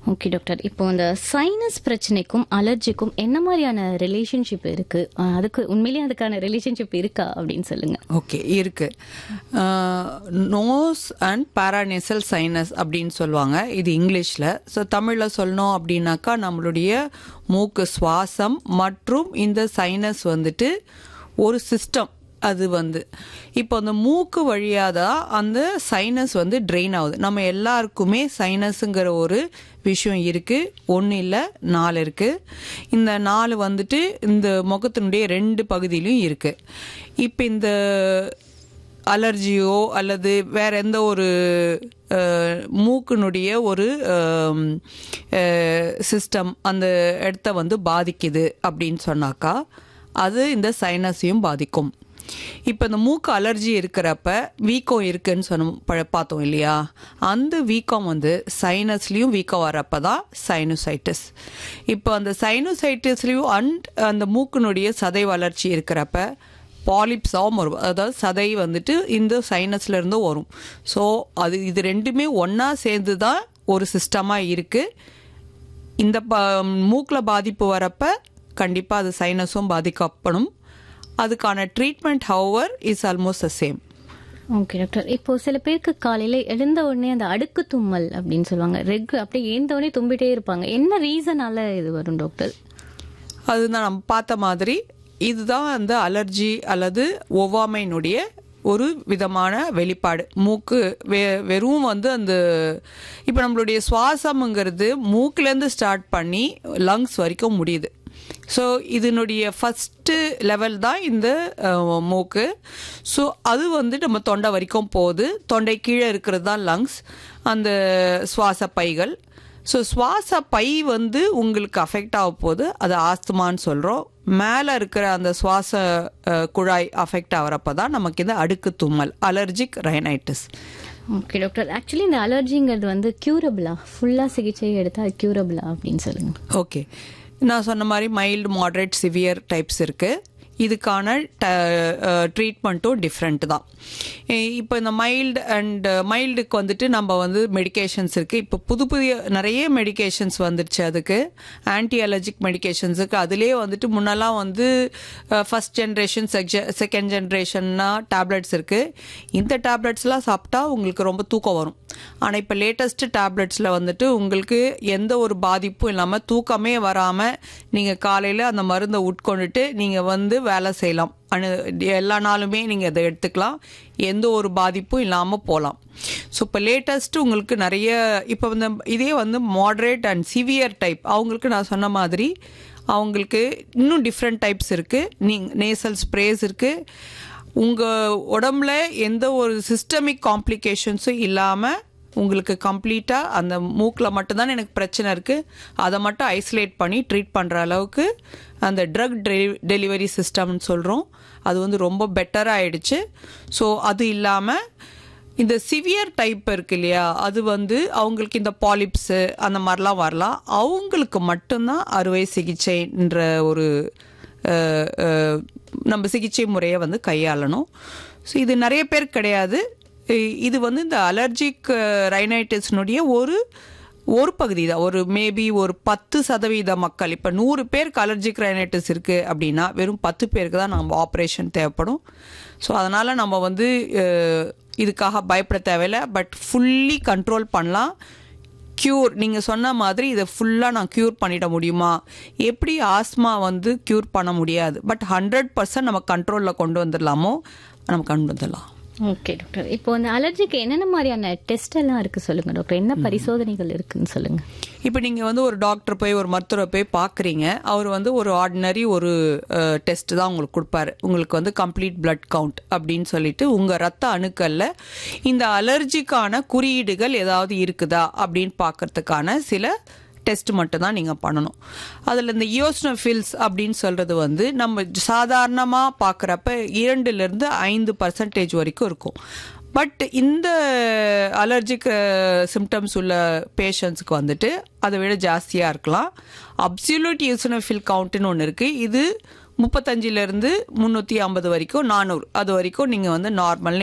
okay doctor இப்போ இந்த sinus பிரச்சனைக்கும் அலர்ஜிக்கும் என்ன மாதிரியான ரிலேஷன்ஷிப் இருக்கு அஹ் அதுக்கு உண்மையிலேயே அதுக்கான ரிலேஷன்ஷிப் இருக்கா அப்படின்னு சொல்லுங்க ஓகே இருக்கு நோஸ் அண்ட் பாரானேசல் சைனஸ் அப்படின்னு சொல்லுவாங்க இது இங்கிலீஷில் ஸோ தமிழில் சொல்லணும் அப்படின்னாக்கா நம்மளுடைய மூக்கு சுவாசம் மற்றும் இந்த சைனஸ் வந்துட்டு ஒரு சிஸ்டம் அது வந்து இப்போ அந்த மூக்கு வழியாக தான் அந்த சைனஸ் வந்து ட்ரெயின் ஆகுது நம்ம எல்லாருக்குமே சைனஸுங்கிற ஒரு விஷயம் இருக்குது ஒன்று இல்லை நாலு இருக்குது இந்த நாலு வந்துட்டு இந்த முகத்தினுடைய ரெண்டு பகுதியிலையும் இருக்குது இப்போ இந்த அலர்ஜியோ அல்லது வேற எந்த ஒரு அஹ், மூக்கினுடைய ஒரு சிஸ்டம் அந்த இடத்த வந்து பாதிக்குது அப்படின்னு சொன்னாக்கா அது இந்த சைனஸையும் பாதிக்கும் இப்போ இந்த மூக்கு அலர்ஜி இருக்கிறப்ப வீக்கம் இருக்குன்னு சொன்ன ப- பார்த்தோம் இல்லையா அந்த வீக்கம் வந்து சைனஸ்லேயும் வீக்கம் வரப்ப தான் சைனோசைட்டிஸ் இப்போ அந்த சைனோசைட்டிஸ்லேயும் அண்ட் அந்த மூக்கினுடைய சதை வளர்ச்சி இருக்கிறப்ப பாலிப்ஸாகவும் வரும் அதாவது சதை வந்துட்டு இந்த சைனஸ்ல இருந்து வரும் ஸோ அது இது ரெண்டுமே ஒன்றா சேர்ந்து தான் ஒரு சிஸ்டமாக இருக்குது இந்த ப மூக்கில் பாதிப்பு வரப்ப கண்டிப்பாக அது சைனஸும் பாதிக்கப்படும் அதுக்கான treatment our is almost the same okay doctor இப்போ சில பேருக்கு காலையில எழுந்த உடனே அந்த அடுக்கு தும்மல் அப்படின்னு சொல்லுவாங்க ரெகு அப்படியே எழுந்த உடனே தும்பிட்டே இருப்பாங்க என்ன ரீசனால இது வரும் டாக்டர் அதுதான் நம்ம பார்த்த மாதிரி இதுதான் அந்த அலர்ஜி அல்லது ஒவ்வாமையினுடைய ஒரு விதமான வெளிப்பாடு மூக்கு வெ வெறும் வந்து அந்த இப்போ நம்மளுடைய சுவாசம்ங்கிறது மூக்குலேருந்து ஸ்டார்ட் பண்ணி லங்ஸ் வரைக்கும் முடியுது ஸோ இதனுடைய ஃபஸ்ட்டு லெவல் தான் இந்த அஹ், மூக்கு ஸோ அது வந்து நம்ம தொண்டை வரைக்கும் போகுது தொண்டை கீழே இருக்கிறது தான் லங்ஸ் அந்த சுவாச பைகள் ஸோ சுவாச பை வந்து உங்களுக்கு அஃபெக்ட் ஆக போகுது அது ஆஸ்துமான்னு சொல்கிறோம் மேலே இருக்கிற அந்த சுவாச அஹ், குழாய் அஃபெக்ட் ஆகிறப்ப தான் நமக்கு இந்த அடுக்கு தும்மல் allergic rhinitis okay doctor actually இந்த அலர்ஜிங்கிறது வந்து கியூரபிளா ஃபுல்லா சிகிச்சை எடுத்தா அது கியூரபிளா அப்படின்னு சொல்லுங்க ஓகே நான் சொன்ன மாதிரி மைல்டு மாட்ரேட் சிவியர் டைப்ஸ் இருக்குது இதுக்கான ட்ரீட்மெண்ட்டும் டிஃப்ரெண்ட் தான் இ- இப்போ இந்த மைல்டு அண்ட் மைல்டுக்கு வந்துட்டு நம்ம வந்து மெடிகேஷன்ஸ் இருக்குது இப்போ புது புதிய நிறைய மெடிகேஷன்ஸ் வந்துருச்சு அதுக்கு ஆன்டி அலர்ஜிக் மெடிகேஷன்ஸுக்கு அதுலேயே வந்துட்டு முன்னெல்லாம் வந்து ஃபஸ்ட் ஜென்ரேஷன் செகண்ட் ஜென்ரேஷன்னா டேப்லெட்ஸ் இருக்குது இந்த டேப்லெட்ஸ்லாம் சாப்பிட்டா உங்களுக்கு ரொம்ப தூக்கம் வரும் ஆனால் இப்போ லேட்டஸ்ட் டேப்லெட்ஸில் வந்துட்டு உங்களுக்கு எந்த ஒரு பாதிப்பும் இல்லாமல் தூக்கமே வராமல் நீங்கள் காலையில் அந்த மருந்தை உட்கொண்டுட்டு நீங்கள் வந்து வேலை செய்யலாம் அனு எல்லா நாளுமே நீங்கள் அதை எடுத்துக்கலாம் எந்த ஒரு பாதிப்பும் இல்லாமல் போகலாம் ஸோ இப்போ லேட்டஸ்ட்டு உங்களுக்கு நிறைய இப்போ வந்து இதே வந்து மாட்ரேட் அண்ட் சிவியர் டைப் அவங்களுக்கு நான் சொன்ன மாதிரி அவங்களுக்கு இன்னும் டிஃப்ரெண்ட் டைப்ஸ் இருக்குது நீங் நேசல் ஸ்ப்ரேஸ் இருக்குது உங்கள் உடம்புல எந்த ஒரு சிஸ்டமிக் காம்ப்ளிகேஷன்ஸும் இல்லாமல் உங்களுக்கு கம்ப்ளீட்டாக அந்த மூக்கில் மட்டும்தான் எனக்கு பிரச்சனை இருக்குது அதை மட்டும் ஐசோலேட் பண்ணி ட்ரீட் பண்ணுற அளவுக்கு அந்த ட்ரக் டெலிவரி சிஸ்டம்னு சொல்கிறோம் அது வந்து ரொம்ப பெட்டராக ஆயிடுச்சு ஸோ அது இல்லாமல் இந்த சிவியர் டைப் இருக்கு இல்லையா அது வந்து அவங்களுக்கு இந்த பாலிப்ஸு அந்த மாதிரிலாம் வரலாம் அவங்களுக்கு மட்டும்தான் அறுவை சிகிச்சைன்ற ஒரு அஹ், அஹ், நம்ம சிகிச்சை முறையை வந்து கையாளணும் ஸோ இது நிறைய பேர் கிடையாது இ- இது வந்து இந்த அலர்ஜிக் ரைனைட்டிஸ்னுடைய ஒரு ஒரு பகுதி தான் ஒரு மேபி ஒரு பத்து சதவீத மக்கள் இப்போ நூறு பேருக்கு அலர்ஜிக் ரைனைட்டிஸ் இருக்குது அப்படின்னா வெறும் பத்து பேருக்கு தான் நம்ம ஆப்ரேஷன் தேவைப்படும் ஸோ அதனால் நம்ம வந்து அஹ், இதுக்காக பயப்பட தேவையில்லை பட் ஃபுல்லி கண்ட்ரோல் பண்ணலாம் க்யூர் நீங்கள் சொன்ன மாதிரி இதை ஃபுல்லாக நான் க்யூர் பண்ணிட முடியுமா எப்படி ஆஸ்மா வந்து க்யூர் பண்ண முடியாது பட் ஹண்ட்ரட் பர்சன்ட் நம்ம கண்ட்ரோலில் கொண்டு வந்துடலாமோ நம்ம கொண்டு வந்துடலாம் ஓகே டாக்டர் இப்போ இந்த அலர்ஜிக்கு என்னென்ன மாதிரியான டெஸ்ட் எல்லாம் இருக்கு சொல்லுங்க டாக்டர் என்ன பரிசோதனைகள் இருக்குன்னு சொல்லுங்க இப்போ நீங்கள் வந்து ஒரு டாக்டர் போய் ஒரு மருத்துவரை போய் பார்க்குறீங்க அவர் வந்து ஒரு ஆர்டினரி ஒரு டெஸ்ட் தான் உங்களுக்கு கொடுப்பாரு உங்களுக்கு வந்து கம்ப்ளீட் blood கவுண்ட் அப்படின்னு சொல்லிட்டு உங்கள் ரத்த அணுக்களில் இந்த அலர்ஜிக்கான குறியீடுகள் ஏதாவது இருக்குதா அப்படின்னு பார்க்கறதுக்கான சில டெஸ்ட் மட்டும் தான் நீங்கள் பண்ணணும் அதில் இந்த இயோஸ்னோஃபில்ஸ் அப்படின்னு சொல்கிறது வந்து நம்ம சாதாரணமாக பார்க்குறப்ப இரண்டுலேருந்து ஐந்து பர்சன்டேஜ் வரைக்கும் இருக்கும் பட் இந்த அலர்ஜிக் சிம்டம்ஸ் உள்ள பேஷண்ட்ஸ்க்கு வந்துட்டு அதை விட ஜாஸ்தியாக இருக்கலாம் அப்சல்யூட் யூசனோஃபில் கவுண்ட்னு ஒன்று இருக்குது இது முப்பத்தஞ்சிலேருந்து முந்நூற்றி ஐம்பது வரைக்கும் நானூறு அது வரைக்கும் நீங்கள் வந்து நார்மல்